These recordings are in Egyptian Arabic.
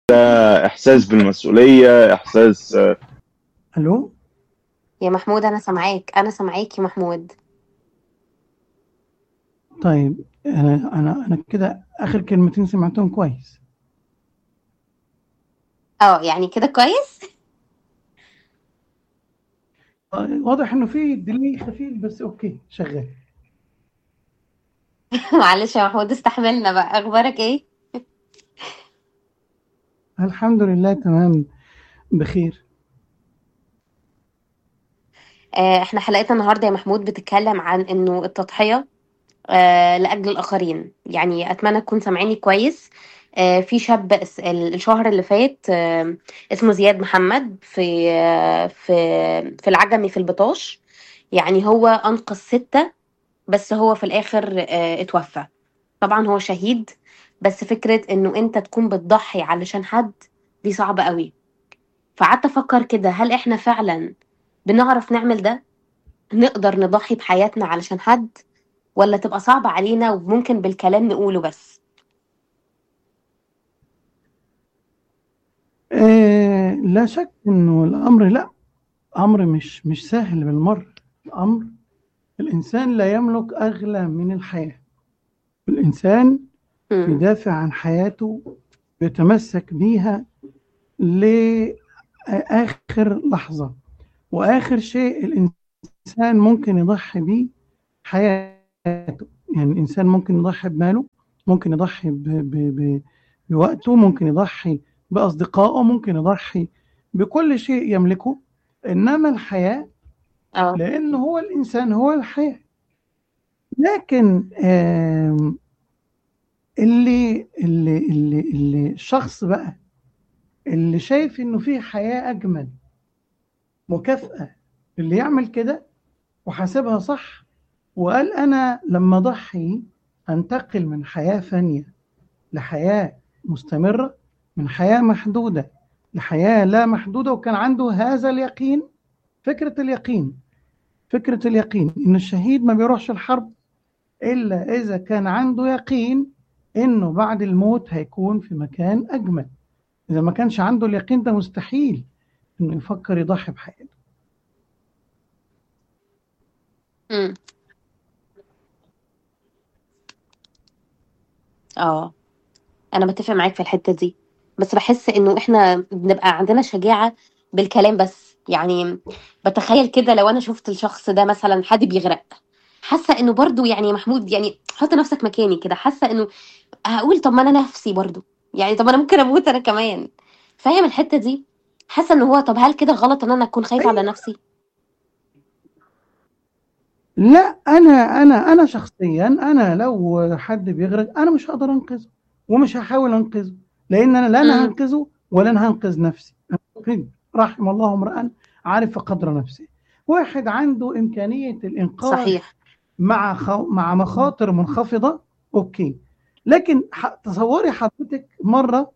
احساس بالمسؤوليه احساس آه، الو يا محمود انا سامعاك انا سامعاك يا محمود طيب انا انا انا كده اخر كلمتين سمعتهم كويس اه يعني كده كويس آه، واضح انه في ديلي خفيف بس اوكي شغال معلش يا محمود استحملنا بقى اخبارك ايه الحمد لله تمام بخير آه، احنا حلقتنا النهارده يا محمود بتتكلم عن انه التضحية آه، لأجل الآخرين يعني أتمنى تكون سامعيني كويس آه، في شاب الس- الشهر اللي فات آه، اسمه زياد محمد في آه، في في العجمي في البطاش يعني هو أنقذ ستة بس هو في الآخر آه، اتوفى طبعا هو شهيد بس فكرة انه انت تكون بتضحي علشان حد دي صعبة قوي فقعدت افكر كده هل احنا فعلا بنعرف نعمل ده نقدر نضحي بحياتنا علشان حد ولا تبقى صعبة علينا وممكن بالكلام نقوله بس آه لا شك انه الامر لا امر مش مش سهل بالمره الامر الانسان لا يملك اغلى من الحياه الانسان مم. بيدافع عن حياته بيتمسك بيها لآخر لحظة وآخر شيء الإنسان ممكن يضحي بيه حياته يعني الإنسان ممكن يضحي بماله ممكن يضحي ب... ب... ب... بوقته ممكن يضحي بأصدقائه ممكن يضحي بكل شيء يملكه إنما الحياة اه لأنه هو الإنسان هو الحياة لكن آم، اللي اللي اللي اللي الشخص بقى اللي شايف انه في حياة اجمل مكافأة اللي يعمل كده وحاسبها صح وقال انا لما اضحي انتقل من حياة فانية لحياة مستمرة من حياة محدودة لحياة لا محدودة وكان عنده هذا اليقين فكرة اليقين فكرة اليقين ان الشهيد ما بيروحش الحرب الا اذا كان عنده يقين انه بعد الموت هيكون في مكان اجمل اذا ما كانش عنده اليقين ده مستحيل انه يفكر يضحي بحياته مم. اه انا بتفق معاك في الحتة دي بس بحس انه احنا بنبقى عندنا شجاعة بالكلام بس يعني بتخيل كده لو انا شفت الشخص ده مثلا حد بيغرق حاسة انه برضو يعني يا محمود يعني حط نفسك مكاني كده حاسة انه هقول طب ما انا نفسي برضو يعني طب انا ممكن اموت انا كمان فاهم الحتة دي حاسة ان هو طب هل كده غلط ان انا اكون خايفة على نفسي لا انا انا انا شخصيا انا لو حد بيغرق انا مش هقدر انقذه ومش هحاول انقذه لان انا لا انا مم. هنقذه ولا انا هنقذ نفسي أنقذ. رحم الله امرا عارف قدر نفسه واحد عنده امكانيه الانقاذ صحيح مع خو... مع مخاطر منخفضه اوكي لكن ح... تصوري حضرتك مره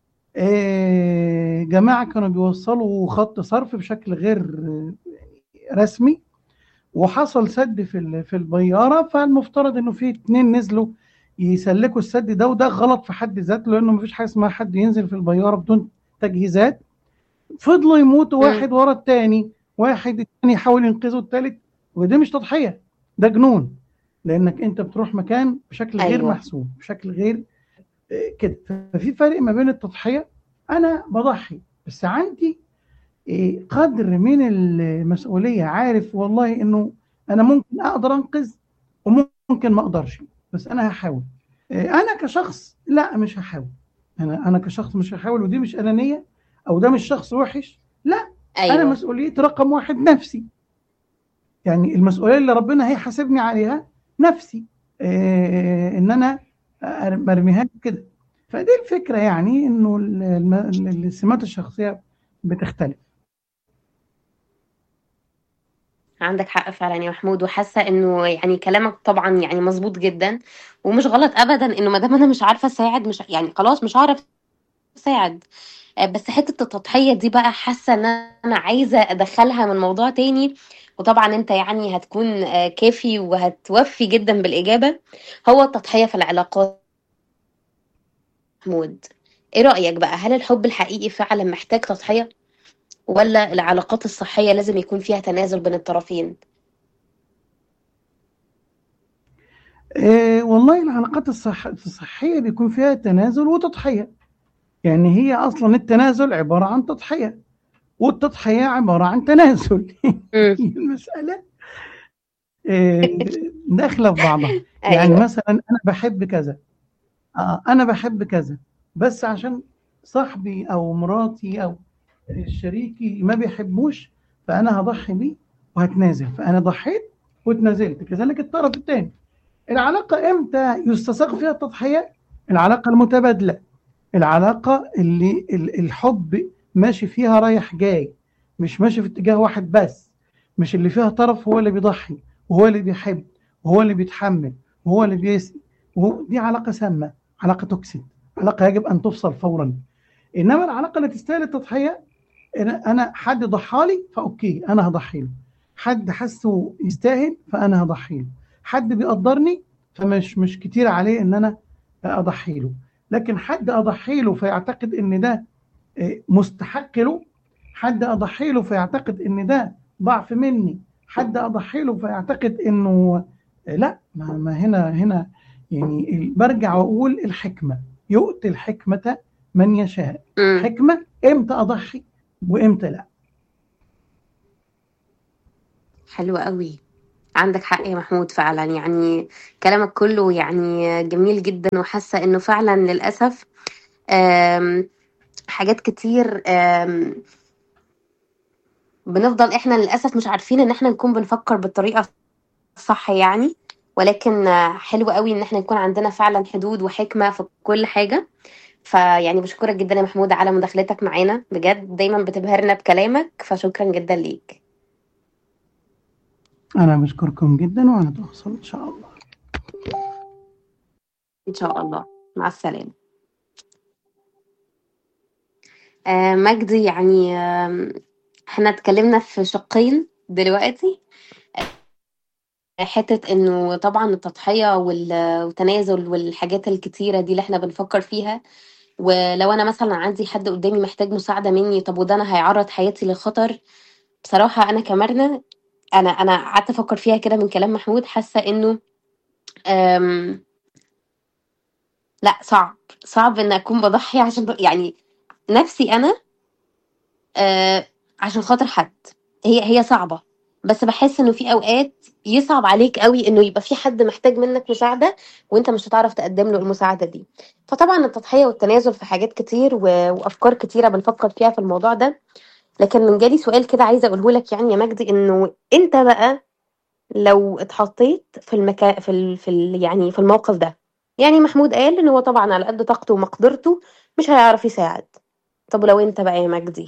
آه، جماعه كانوا بيوصلوا خط صرف بشكل غير آه، رسمي وحصل سد في ال- في البياره فالمفترض انه في اتنين نزلوا يسلكوا السد ده وده غلط في حد ذاته لانه مفيش حاجه اسمها حد ينزل في البياره بدون تجهيزات فضلوا يموتوا مم. واحد ورا التاني واحد التاني يحاول ينقذه التالت وده مش تضحيه ده جنون لانك انت بتروح مكان بشكل غير ايوه محسوب بشكل غير آه، كده ففي فرق ما بين التضحيه انا بضحي بس عندي إيه، قدر من المسؤوليه عارف والله انه انا ممكن اقدر انقذ وممكن ما اقدرش بس انا هحاول إيه، انا كشخص لا مش هحاول انا انا كشخص مش هحاول ودي مش انانيه او ده مش شخص وحش لا انا ايوه مسؤوليتي رقم واحد نفسي يعني المسؤوليه اللي ربنا هيحاسبني عليها نفسي إيه، ان انا أر- برميها كده فدي الفكره يعني انه ال- الم- السمات الشخصيه بتختلف عندك حق فعلا يا محمود وحاسه انه يعني كلامك طبعا يعني مظبوط جدا ومش غلط ابدا انه ما دام انا مش عارفه اساعد مش يعني خلاص مش هعرف اساعد آه، بس حته التضحيه دي بقى حاسه ان انا عايزه ادخلها من موضوع تاني وطبعا انت يعني هتكون آه، كافي وهتوفي جدا بالاجابه هو التضحيه في العلاقات محمود ايه رأيك بقى هل الحب الحقيقي فعلا محتاج تضحية ولا العلاقات الصحية لازم يكون فيها تنازل بين الطرفين إيه والله العلاقات الصح... الصحية بيكون فيها تنازل وتضحية يعني هي أصلا التنازل عبارة عن تضحية والتضحية عبارة عن تنازل مم. المسألة إيه داخلة في بعضها يعني ايوه مثلا أنا بحب كذا آه أنا بحب كذا بس عشان صاحبي أو مراتي أو شريكي ما بيحبوش فأنا هضحي بيه وهتنازل فأنا ضحيت وتنازلت كذلك الطرف الثاني العلاقة إمتى يستساغ فيها التضحية؟ العلاقة المتبادلة العلاقة اللي ال- الحب ماشي فيها رايح جاي مش ماشي في اتجاه واحد بس مش اللي فيها طرف هو اللي بيضحي وهو اللي بيحب وهو اللي بيتحمل وهو اللي بيسقي وهو دي علاقة سامة علاقة توكسيك علاقة يجب أن تفصل فورا إنما العلاقة اللي تستاهل التضحية أنا أنا حد ضحالي فأوكي أنا هضحي له حد حسه يستاهل فأنا هضحي له حد بيقدرني فمش مش كتير عليه ان انا اضحي له لكن حد اضحي له فيعتقد ان ده آه، مستحق له حد اضحي له فيعتقد ان ده ضعف مني حد اضحي له فيعتقد انه آه، لا ما ما هنا هنا يعني ال- برجع واقول الحكمه يؤتي الحكمه من يشاء مم. حكمه امتى اضحي وامتى لا حلو قوي عندك حق يا محمود فعلا يعني كلامك كله يعني جميل جدا وحاسة انه فعلا للأسف آم، حاجات كتير آم، بنفضل احنا للأسف مش عارفين ان احنا نكون بنفكر بالطريقة الصح يعني ولكن آه، حلو قوي ان احنا يكون عندنا فعلا حدود وحكمة في كل حاجة فيعني بشكرك جدا يا محمود على مداخلتك معانا بجد دايما بتبهرنا بكلامك فشكرا جدا ليك انا بشكركم جدا وانا توصل ان شاء الله ان شاء الله مع السلامة آه مجدي يعني آم، احنا اتكلمنا في شقين دلوقتي حتة انه طبعا التضحية وال- والتنازل والحاجات الكتيرة دي اللي احنا بنفكر فيها ولو انا مثلا عندي حد قدامي محتاج مساعدة مني طب وده انا هيعرض حياتي للخطر بصراحة انا كمرنة انا انا قعدت افكر فيها كده من كلام محمود حاسة انه آم، لا صعب صعب ان اكون بضحي عشان يعني نفسي انا آه عشان خاطر حد هي هي صعبة بس بحس انه في اوقات يصعب عليك قوي انه يبقى في حد محتاج منك مساعدة وانت مش هتعرف تقدم له المساعدة دي فطبعا التضحية والتنازل في حاجات كتير و... وافكار كتيرة بنفكر فيها في الموضوع ده لكن جالي سؤال كده عايزة اقوله لك يعني يا مجدي انه انت بقى لو اتحطيت في المكان في ال... في ال... يعني في الموقف ده يعني محمود قال ان هو طبعا على قد طاقته ومقدرته مش هيعرف يساعد طب لو انت بقى يا مجدي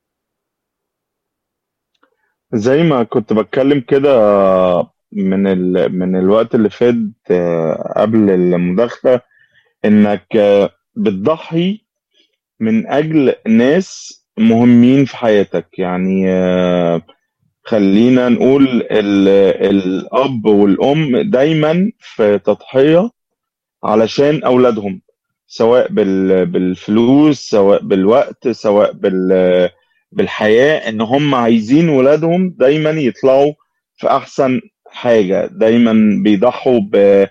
زي ما كنت بتكلم كده من ال... من الوقت اللي فات آه، قبل المداخلة انك آه، بتضحي من اجل ناس مهمين في حياتك يعني آه، خلينا نقول ال... الاب والام دايما في تضحية علشان اولادهم سواء بال... بالفلوس سواء بالوقت سواء بال... بالحياة ان هم عايزين ولادهم دايما يطلعوا في احسن حاجة دايما بيضحوا ب...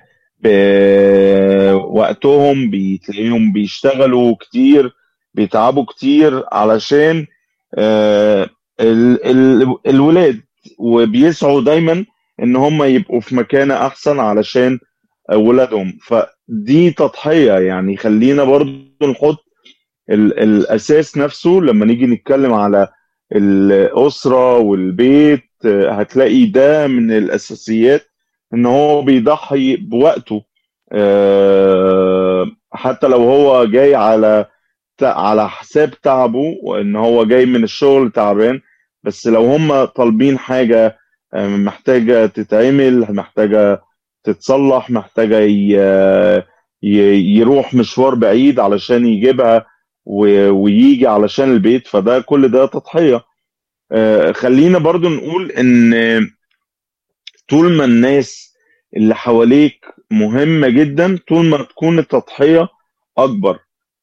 بوقتهم بتلاقيهم بيشتغلوا كتير بيتعبوا كتير علشان آه، ال... ال... الولاد وبيسعوا دايما ان هم يبقوا في مكانة احسن علشان ولادهم فدي تضحية يعني خلينا برضو نحط ال- الأساس نفسه لما نيجي نتكلم على الأسرة والبيت آه، هتلاقي ده من الأساسيات إن هو بيضحي بوقته آه، حتى لو هو جاي على على حساب تعبه وإن هو جاي من الشغل تعبان بس لو هم طالبين حاجة آه، محتاجة تتعمل محتاجة تتصلح محتاجة ي- ي- يروح مشوار بعيد علشان يجيبها و- ويجي علشان البيت فده كل ده تضحية آه، خلينا برضو نقول ان طول ما الناس اللي حواليك مهمة جدا طول ما تكون التضحية أكبر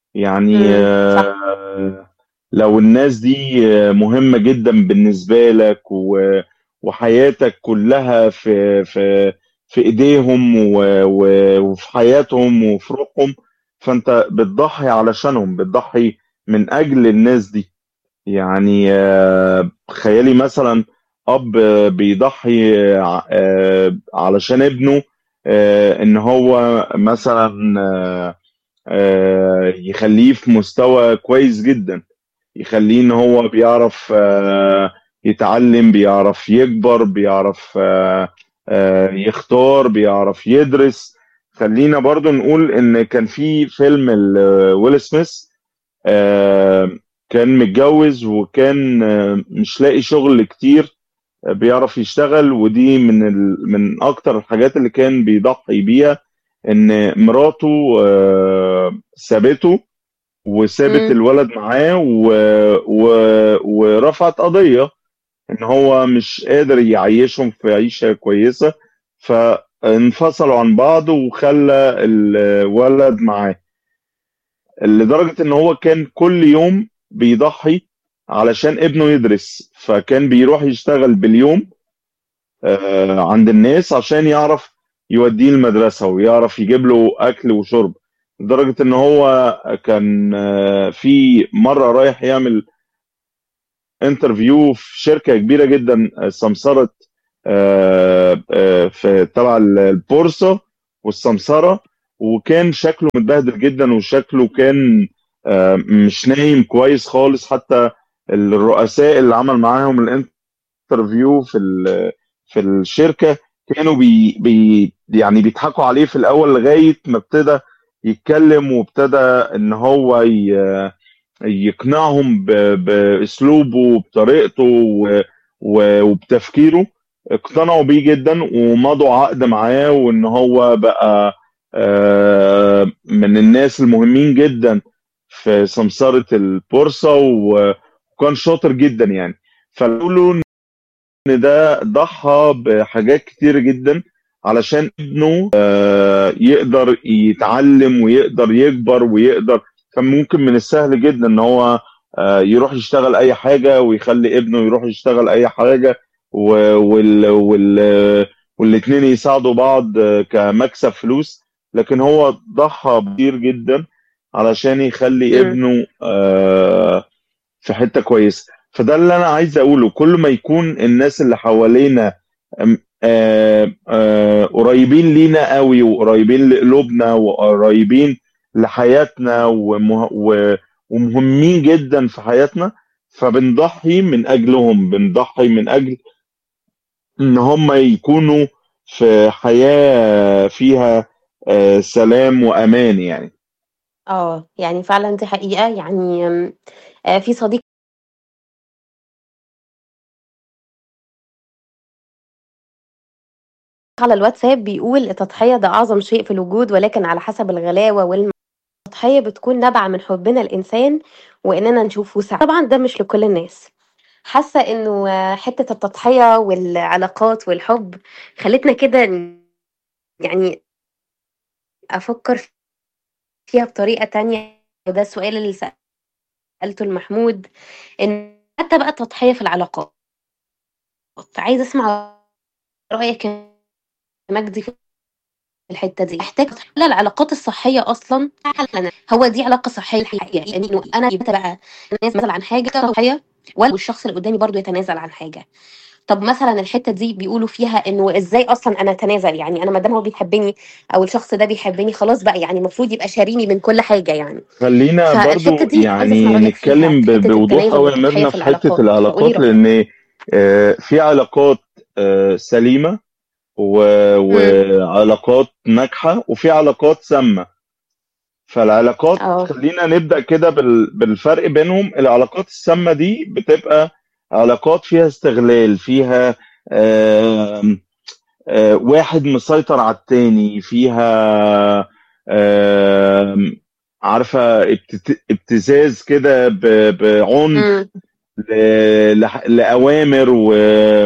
يعني امم صح آه، لو الناس دي آه، مهمة جدا بالنسبة لك و- وحياتك كلها في في في ايديهم و- و- وفي حياتهم وفي روحهم فانت بتضحي علشانهم بتضحي من اجل الناس دي يعني آه، خيالي مثلا اب آه، بيضحي آه، آه، علشان ابنه آه، ان هو مثلا آه، آه، يخليه في مستوى كويس جدا يخليه ان هو بيعرف آه، يتعلم بيعرف يكبر بيعرف آه، آه، يختار بيعرف يدرس خلينا برضو نقول ان كان في فيلم ال- ويل سميث آه، كان متجوز وكان آه، مش لاقي شغل كتير آه، بيعرف يشتغل ودي من ال... من اكتر الحاجات اللي كان بيضحي بيها ان مراته آه، سابته وسابت امم الولد معاه و... و... ورفعت قضية ان هو مش قادر يعيشهم في عيشة كويسة فانفصلوا عن بعض وخلى الولد معاه لدرجة ان هو كان كل يوم بيضحي علشان ابنه يدرس فكان بيروح يشتغل باليوم آه، عند الناس عشان يعرف يوديه المدرسة ويعرف يجيب له أكل وشرب لدرجة إن هو كان آه، في مرة رايح يعمل انترفيو في شركة كبيرة جدا آه، سمسرة آه، آه، في تبع البورصة والسمسرة وكان شكله متبهدل جدا وشكله كان آه، مش نايم كويس خالص حتى الرؤساء اللي عمل معاهم الانترفيو في ال- في الشركة كانوا بي بي يعني بيضحكوا عليه في الأول لغاية ما ابتدى يتكلم وابتدى إن هو ي- يقنعهم ب- بأسلوبه وبطريقته و- و- وبتفكيره اقتنعوا بيه جدا ومضوا عقد معاه وإن هو بقى آه، من الناس المهمين جدا في سمسرة البورصة و- وكان شاطر جدا يعني فقالوا له ان ده ضحى بحاجات كتير جدا علشان ابنه آه، يقدر يتعلم ويقدر يكبر ويقدر كان ممكن من السهل جدا ان هو آه، يروح يشتغل اي حاجة ويخلي ابنه يروح يشتغل اي حاجة و- وال وال والاتنين يساعدوا بعض آه، كمكسب فلوس لكن هو ضحى كتير جدا علشان يخلي امم ابنه آه، في حتة كويسة فده اللي أنا عايز أقوله كل ما يكون الناس اللي حوالينا أم- آه، آه، قريبين لينا قوي وقريبين لقلوبنا وقريبين لحياتنا ومه- و- ومهمين جدا في حياتنا فبنضحي من أجلهم بنضحي من أجل إن هم يكونوا في حياة فيها آه، سلام وأمان يعني اه يعني فعلا دي حقيقة يعني أم، آه، في صديق على الواتساب بيقول التضحية ده أعظم شيء في الوجود ولكن على حسب الغلاوة والتضحية بتكون نابعة من حبنا الإنسان وإننا نشوفه سعيد طبعا ده مش لكل الناس حاسة إنه آه، حتة التضحية والعلاقات والحب خلتنا كده ن- يعني أفكر فيها بطريقة تانية وده السؤال اللي سألته لمحمود إن حتى بقى التضحية في العلاقات عايزة أسمع رأيك يا مجدي في الحتة دي محتاج لا العلاقات الصحية أصلا فعلاً هو دي علاقة صحية الحقيقة لأنه أنا يبقى بقى أتنازل عن حاجة صحية ولا الشخص اللي قدامي برضو يتنازل عن حاجة طب مثلا الحتة دي بيقولوا فيها إنه إزاي أصلا أنا أتنازل يعني أنا ما دام هو بيحبني أو الشخص ده بيحبني خلاص بقى يعني المفروض يبقى شاريني من كل حاجة يعني خلينا فالحتة برضو دي عايزة أسمع يعني رأيك فيها نتكلم في ب- حتة بوضوح التنازل قوي يا والتضحية ميرنا في في حتة العلاقات قولي العلاقات رأيك لأن آه، في علاقات آه، سليمة و- امم وعلاقات ناجحة وفي علاقات سامة فالعلاقات اه خلينا نبدأ كده بال- بالفرق بينهم العلاقات السامة دي بتبقى علاقات فيها استغلال فيها آم، آه، واحد مسيطر على التاني فيها آم، عارفة ابتت- ابتزاز كده ب- بعنف امم ل- لح- لأوامر و-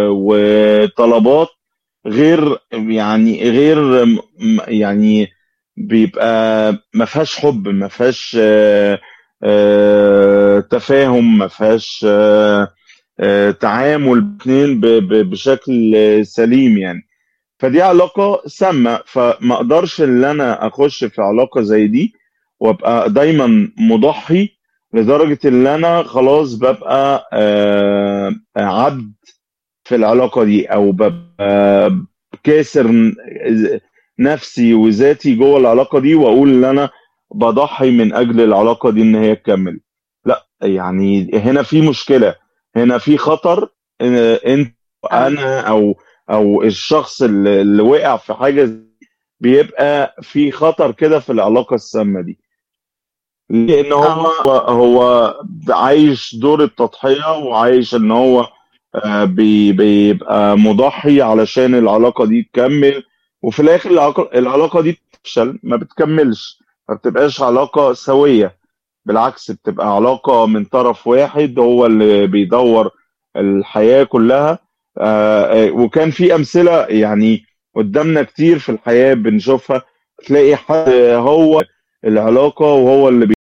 وطلبات غير يعني غير م- يعني بيبقى ما فيهاش حب ما فيهاش آه، آه، تفاهم ما فيهاش آه، آه، تعامل اتنين ب- ب- بشكل آه، سليم يعني فدي علاقة سامة فما اقدرش ان انا اخش في علاقة زي دي وابقى دايما مضحي لدرجة ان انا خلاص ببقى آه، عبد في العلاقة دي او ببقى كاسر ن- نفسي وذاتي جوه العلاقة دي واقول ان انا بضحي من اجل العلاقة دي ان هي تكمل لا يعني هنا في مشكلة هنا في خطر إن انت اه انا او او الشخص اللي, اللي وقع في حاجة زي- بيبقى في خطر كده في العلاقة السامة دي لان هو اه هو عايش دور التضحية وعايش ان هو آه، بي- بيبقى مضحي علشان العلاقة دي تكمل وفي الاخر العلاقة, العلاقة دي بتفشل ما بتكملش ما بتبقاش علاقة سوية بالعكس بتبقى علاقة من طرف واحد هو اللي بيدور الحياة كلها آه، آه، وكان في أمثلة يعني قدامنا كتير في الحياة بنشوفها تلاقي حد هو العلاقة وهو اللي